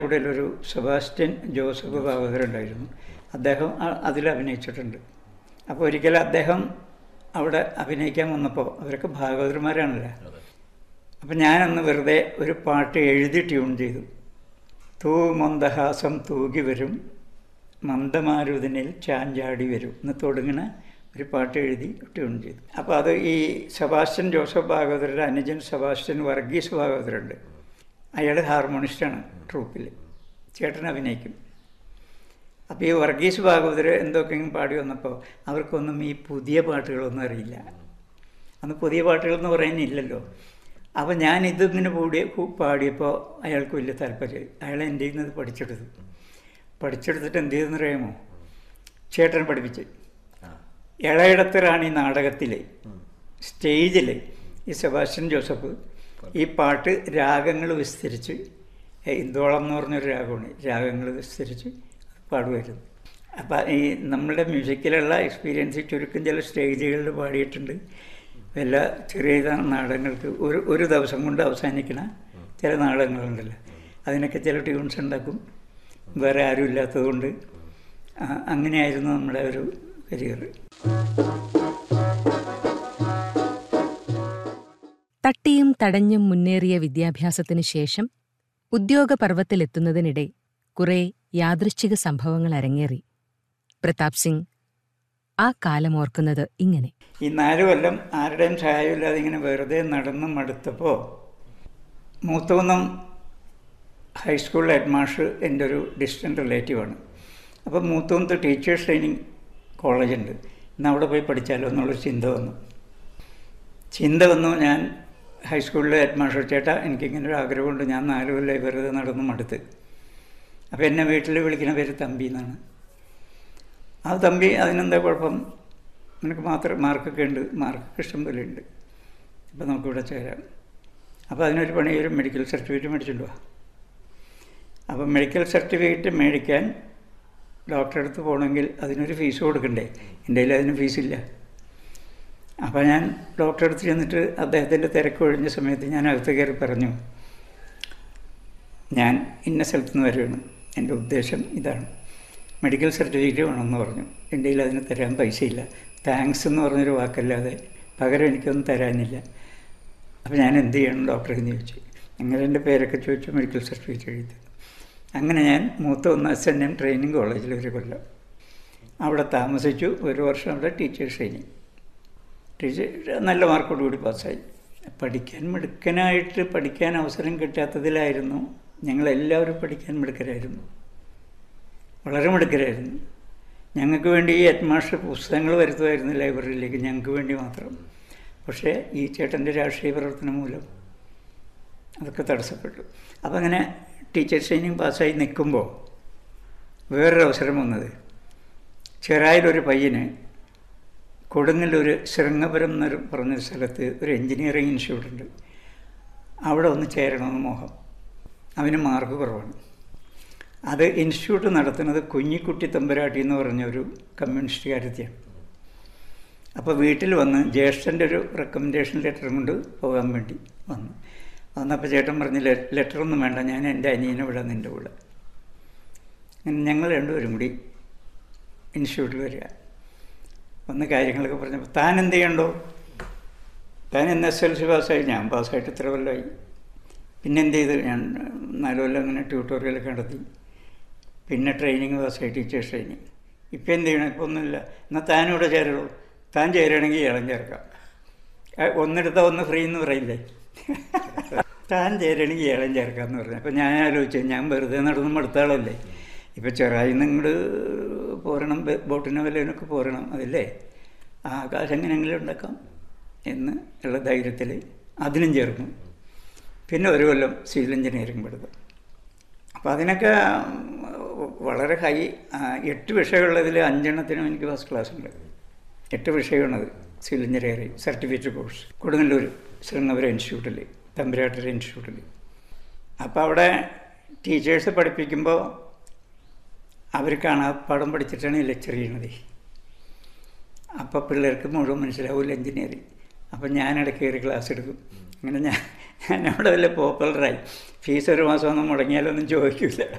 കൂടെയൊരു Sebastian Joseph ഭാഗവതരുണ്ടായിരുന്നു അദ്ദേഹം അ- അതിൽ അഭിനയിച്ചിട്ടുണ്ട് അപ്പോൾ ഒരിക്കൽ അദ്ദേഹം അവിടെ അഭിനയിക്കാൻ വന്നപ്പോൾ അവരൊക്കെ ഭാഗവതന്മാരാണല്ലോ അപ്പം ഞാനന്ന് വെറുതെ ഒരു പാട്ട് എഴുതി ട്യൂൺ ചെയ്തു തൂ മന്ദഹാസം തൂകി വരും മന്ദമാരുതിനിൽ ചാഞ്ചാടി വരും എന്ന് തുടങ്ങുന്ന ഒരു പാട്ട് എഴുതി ട്യൂൺ ചെയ്തു അപ്പോൾ അത് ഈ സെബാസ്റ്റ്യൻ ജോസഫ് ഭാഗവതരുടെ അനുജൻ സെബാസ്റ്റ്യൻ വർഗീസ് ഭാഗവതരുണ്ട് അയാൾ ഹാർമോണിസ്റ്റാണ് ട്രൂപ്പിൽ ചേട്ടൻ അഭിനയിക്കും അപ്പോൾ ഈ വർഗീസ് ഭാഗവതർ എന്തൊക്കെയും പാടി വന്നപ്പോൾ അവർക്കൊന്നും ഈ പുതിയ പാട്ടുകളൊന്നും അറിയില്ല അന്ന് പുതിയ പാട്ടുകളെന്ന് പറയാനില്ലല്ലോ അപ്പോൾ ഞാൻ ഇതിങ്ങനെ കൂടി പാടിയപ്പോൾ അയാൾക്ക് വലിയ താല്പര്യം അയാൾ എൻ്റെ കയ്യിൽ നിന്ന് പഠിച്ചെടുത്തു പഠിച്ചെടുത്തിട്ട് എന്ത് ചെയ്തെന്ന് അറിയാമോ ചേട്ടൻ പഠിപ്പിച്ച് ഇളയിടത്ത് റാണി നാടകത്തിൽ സ്റ്റേജിൽ ഈ സെബാസ്റ്റ്യൻ ജോസഫ് ഈ പാട്ട് രാഗങ്ങൾ വിസ്തരിച്ച് ഏ, ഇന്ദോളം എന്ന് പറഞ്ഞൊരു രാഗമാണ് രാഗങ്ങൾ വിസ്തരിച്ച് പാടുമായിരുന്നു അപ്പം ഈ നമ്മുടെ മ്യൂസിക്കിലുള്ള എക്സ്പീരിയൻസ് ചുരുക്കം ചില സ്റ്റേജുകളിൽ പാടിയിട്ടുണ്ട് എല്ലാ ചെറിയ ഇതാണ് നാടകങ്ങൾക്ക് ഒരു ഒരു ദിവസം കൊണ്ട് അവസാനിക്കണ ചില നാടകങ്ങളുണ്ടല്ലോ അതിനൊക്കെ ചില ട്യൂൺസ് ഉണ്ടാക്കും വേറെ ആരും ഇല്ലാത്തതുകൊണ്ട് ആ, അങ്ങനെയായിരുന്നു നമ്മുടെ ഒരു കരിയർ തട്ടിയും തടഞ്ഞും മുന്നേറിയ വിദ്യാഭ്യാസത്തിനു ശേഷം ഉദ്യോഗപർവത്തിലെത്തുന്നതിനിടെ കുറെ യാദൃശ്ചിക സംഭവങ്ങൾ അരങ്ങേറി പ്രതാപ് സിംഗ് ആ കാലം ഓർക്കുന്നത് ഇങ്ങനെ ഈ നാല് കൊല്ലം ആരുടെയും സഹായമില്ലാതെ ഇങ്ങനെ വെറുതെ നടന്ന് മടുത്തപ്പോൾ മൂത്തകുന്നം ഹൈസ്കൂൾ ഹെഡ് മാഷ് എൻ്റെ ഒരു ഡിസ്റ്റൻ്റ് റിലേറ്റീവാണ് അപ്പോൾ മൂത്തകുന്നത്ത് ടീച്ചേഴ്സ് ട്രെയിനിങ് കോളേജുണ്ട് ഇന്ന് അവിടെ പോയി പഠിച്ചാലോ എന്നുള്ളൊരു ചിന്ത വന്നു ചിന്ത വന്നു ഞാൻ ഹൈസ്കൂളിലെ ഹെഡ് മാസ്റ്റർ ചേട്ടാ എനിക്കിങ്ങനെ ഒരു ആഗ്രഹമുണ്ട് ഞാൻ നാല് കൊല്ലം വെറുതെ നടന്ന് മടുത്ത് അപ്പോൾ എന്നെ വീട്ടിൽ വിളിക്കുന്ന പേര് തമ്പി എന്നാണ് ആ തമ്പി അതിനെന്താ കുഴപ്പം നിനക്ക് മാത്രം മാർക്കൊക്കെ ഉണ്ട് മാർക്കൊക്കെ ഇഷ്ടം പോലെ ഉണ്ട് അപ്പോൾ നമുക്കിവിടെ ചേരാം അപ്പോൾ അതിനൊരു പണി ഒരു മെഡിക്കൽ സർട്ടിഫിക്കറ്റ് മേടിച്ചിട്ട് വാ അപ്പോൾ മെഡിക്കൽ സർട്ടിഫിക്കറ്റ് മേടിക്കാൻ ഡോക്ടറെ അടുത്ത് പോകണമെങ്കിൽ അതിനൊരു ഫീസ് കൊടുക്കണ്ടേ എൻ്റെ കയ്യിൽ അതിന് ഫീസില്ല അപ്പോൾ ഞാൻ ഡോക്ടറെ അടുത്ത് ചെന്നിട്ട് അദ്ദേഹത്തിൻ്റെ തിരക്ക് ഒഴിഞ്ഞ സമയത്ത് ഞാൻ അകത്ത് കയറി പറഞ്ഞു ഞാൻ ഇന്ന സ്ഥലത്ത് നിന്ന് വരുവാണ് എൻ്റെ ഉദ്ദേശം ഇതാണ് മെഡിക്കൽ സർട്ടിഫിക്കറ്റ് വേണമെന്ന് പറഞ്ഞു എൻ്റെ കയ്യിൽ അതിന് തരാൻ പൈസയില്ല താങ്ക്സ് എന്ന് പറഞ്ഞൊരു വാക്കല്ലാതെ പകരം എനിക്കൊന്നും തരാനില്ല അപ്പോൾ ഞാൻ എന്ത് ചെയ്യണം ഡോക്ടറെ എന്ന് ചോദിച്ചു അങ്ങനെ എൻ്റെ പേരൊക്കെ ചോദിച്ചു മെഡിക്കൽ സർട്ടിഫിക്കറ്റ് എഴുതി അങ്ങനെ ഞാൻ മൂത്ത ഒന്ന് എസ് എൻ എം ട്രെയിനിങ് കോളേജിൽ ഒരു കൊല്ലം അവിടെ താമസിച്ചു ഒരു വർഷം അവിടെ ടീച്ചേഴ്സ് ട്രെയിനിങ് ടീച്ചർ നല്ല മാർക്കോട് കൂടി പാസ്സായി പഠിക്കാൻ മിടുക്കനായിട്ട് പഠിക്കാൻ അവസരം കിട്ടാത്തതിലായിരുന്നു ഞങ്ങളെല്ലാവരും പഠിക്കാൻ മിടുക്കരായിരുന്നു വളരെ മിടുക്കരായിരുന്നു ഞങ്ങൾക്ക് വേണ്ടി ഈ ഹെഡ് മാസ്റ്റർ പുസ്തകങ്ങൾ വരുത്തുമായിരുന്നു ലൈബ്രറിയിലേക്ക് ഞങ്ങൾക്ക് വേണ്ടി മാത്രം പക്ഷേ ഈ ചേട്ടൻ്റെ രാഷ്ട്രീയ പ്രവർത്തനം മൂലം അതൊക്കെ തടസ്സപ്പെട്ടു അപ്പോൾ അങ്ങനെ ടീച്ചേഴ്സ് ട്രെയിനിങ് പാസ്സായി നിൽക്കുമ്പോൾ വേറൊരു അവസരം വന്നത് ചെറായിലൊരു പയ്യന് കൊടുങ്ങല്ലൂർ ശൃംഗപുരം എന്നൊരു പറഞ്ഞൊരു സ്ഥലത്ത് ഒരു എൻജിനീയറിംഗ് ഇൻസ്റ്റിറ്റ്യൂട്ട് ഉണ്ട് അവിടെ ഒന്ന് ചേരണമെന്ന് മോഹം അവന് മാർക്ക് കുറവാണ് അത് ഇൻസ്റ്റിറ്റ്യൂട്ട് നടത്തുന്നത് കുഞ്ഞിക്കുട്ടി തമ്പുരാട്ടി എന്ന് പറഞ്ഞ ഒരു കമ്മ്യൂണിസ്റ്റുകാരത്തിയാണ് അപ്പോൾ വീട്ടിൽ വന്ന് ജ്യേഷ്ഠൻ്റെ ഒരു റെക്കമെൻഡേഷൻ ലെറ്ററും കൊണ്ട് പോകാൻ വേണ്ടി വന്നു വന്നപ്പോൾ ചേട്ടൻ പറഞ്ഞ് ലെറ്ററൊന്നും വേണ്ട ഞാൻ എൻ്റെ അനിയനെ വിടാം നിൻ്റെ കൂടെ അങ്ങനെ ഞങ്ങൾ രണ്ടുപേരും കൂടി ഇൻസ്റ്റിറ്റ്യൂട്ടിൽ വരിക വന്ന് കാര്യങ്ങളൊക്കെ പറഞ്ഞപ്പോൾ താൻ എന്ത് ചെയ്യണ്ടോ താൻ എൻ എസ് എൽ സി പാസ്സായി ഞാൻ പാസ്സായിട്ട് ഇത്ര കൊല്ലമായി പിന്നെ എന്ത് ചെയ്തു ഞാൻ നാല് കൊല്ലം അങ്ങനെ ട്യൂട്ടോറിയലൊക്കെ നടത്തി പിന്നെ ട്രെയിനിങ് പാസ്സായി ടീച്ചേഴ്സ് ട്രെയിനിങ് ഇപ്പം എന്ത് ചെയ്യണം ഇപ്പോൾ ഒന്നുമില്ല എന്നാൽ താനിവിടെ ചേരുള്ളൂ താൻ ചേരുകയാണെങ്കിൽ ഇളം ചേർക്കാം ആ, ഒന്നെടുത്താൽ ഒന്ന് ഫ്രീ എന്ന് പറയില്ലേ താൻ ചേരുകയാണെങ്കിൽ ഏളം ചേർക്കാമെന്ന് പറഞ്ഞു അപ്പം ഞാൻ ആലോചിച്ചു ഞാൻ വെറുതെ നടന്ന് മടുത്താളല്ലേ ഇപ്പം ചെറായി നിങ്ങൾ പോരണം ബെ- ബോട്ടിനോ വല്ലതിനൊക്കെ പോരണം അതല്ലേ ആ കാശ് എങ്ങനെയെങ്കിലും ഉണ്ടാക്കാം എന്ന് ഉള്ള ധൈര്യത്തിൽ അതിനും ചേർന്നു പിന്നെ ഒരു കൊല്ലം സിവിൽ എഞ്ചിനീയറിംഗ് പഠിത്തം അപ്പോൾ അതിനൊക്കെ ഉം, വളരെ ഹൈ ആ, എട്ട് വിഷയമുള്ളതിൽ അഞ്ചെണ്ണത്തിനും എനിക്ക് ഫസ്റ്റ് ക്ലാസ് ഉണ്ട് എട്ട് വിഷയമാണത് civil engineering certificate course Kodungallur Sreenagara ഇൻസ്റ്റിറ്റ്യൂട്ടിൽ തമ്പുരാട്ടര ഇൻസ്റ്റിറ്റ്യൂട്ടിൽ അപ്പോൾ അവിടെ ടീച്ചേഴ്സ് പഠിപ്പിക്കുമ്പോൾ അവർ കാണാപ്പാടം പഠിച്ചിട്ടാണ് ലെക്ചർ ചെയ്യണത് അപ്പോൾ പിള്ളേർക്ക് മുഴുവൻ മനസ്സിലാവില്ല എഞ്ചിനീയറിങ് അപ്പം ഞാൻ ഇടയ്ക്ക് കയറി ക്ലാസ് എടുക്കും അങ്ങനെ ഞാൻ ഞാൻ അവിടെ വല്ല പോപ്പുലറായി ഫീസ് ഒരു മാസം ഒന്നും മുടങ്ങിയാലൊന്നും ചോദിക്കില്ല